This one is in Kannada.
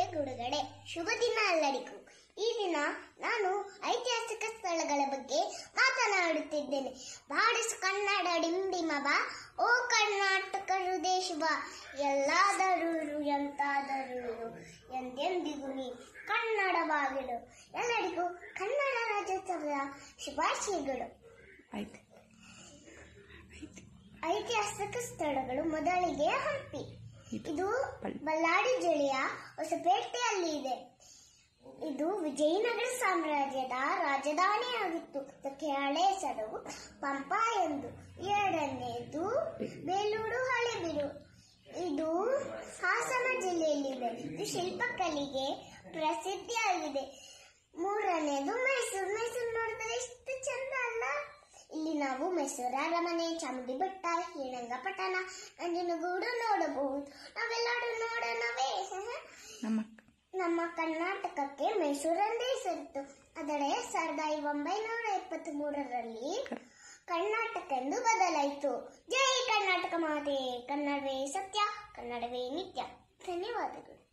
ಬಿಡುಗಡೆ ಶುಭ ದಿನ ಎಲ್ಲರಿಗೂ ಈ ದಿನ ನಾನು ಐತಿಹಾಸಿಕ ಸ್ಥಳಗಳ ಬಗ್ಗೆ ಮಾತನಾಡುತ್ತಿದ್ದೇನೆ ಬಾಡಿಸು ಕನ್ನಡ ಡಿಂಡಿಮವ ಓ ಕರ್ನಾಟಕ ಹೃದಯ ಎಲ್ಲಾದರೂ ಎಂತಾದರೂ ಎಂದೆಂದಿಗೂ ನೀ ಕನ್ನಡವಾಗಿಡು ಎಲ್ಲರಿಗೂ ಕನ್ನಡ ರಾಜ್ಯೋತ್ಸವದ ಶುಭಾಶಯಗಳು ಆಯ್ತು ಐತಿಹಾಸಿಕ ಸ್ಥಳಗಳು ಮೊದಲಿಗೆ ಹಂಪಿ ಇದು ಬಳ್ಳಾರಿ ಜಿಲ್ಲೆಯ ಹೊಸಪೇಟೆಯಲ್ಲಿ ಇದೆ ಇದು ವಿಜಯನಗರ ಸಾಮ್ರಾಜ್ಯದ ರಾಜಧಾನಿಯಾಗಿತ್ತು ಇದಕ್ಕೆ ಹಳೆ ಹೆಸರು ಪಂಪ ಎಂದು ಎರಡನೆಯದು ಬೇಲೂರು ಹಳೆಬೀಡು ಇದು ಹಾಸನ ಜಿಲ್ಲೆಯಲ್ಲಿದೆ ಇದು ಶಿಲ್ಪಕಲೆಗೆ ಪ್ರಸಿದ್ಧಿಯಾಗಿದೆ ಮೂರನೆಯದು ಮೈಸೂರು ಮೈಸೂರು ನೋಡಿದ್ರೆ ಎಷ್ಟು ಚಂದ ಅಲ್ಲ ಇಲ್ಲಿ ನಾವು ಮೈಸೂರು ಅರಮನೆ ಚಾಮುಂಡಿ ಬೆಟ್ಟ ಶ್ರೀರಂಗಪಟ್ಟಣ ನಂಜನಗೂಡು ನೋಡಬಹುದು ನಾವೆಲ್ಲರೂ ನೋಡೋಣವೇ ನಮ್ಮ ನಮ್ಮ ಕರ್ನಾಟಕಕ್ಕೆ ಮೈಸೂರೆಂದೇ ಹೆಸರಿತ್ತು ಆದರೆ ಸಾವಿರದ ಒಂಬೈನೂರ ಎಪ್ಪತ್ತ್ ಮೂರರಲ್ಲಿ ಕರ್ನಾಟಕ ಎಂದು ಬದಲಾಯಿತು ಜೈ ಕರ್ನಾಟಕ ಮಾತೆ ಕನ್ನಡವೇ ಸತ್ಯ ಕನ್ನಡವೇ ನಿತ್ಯ ಧನ್ಯವಾದಗಳು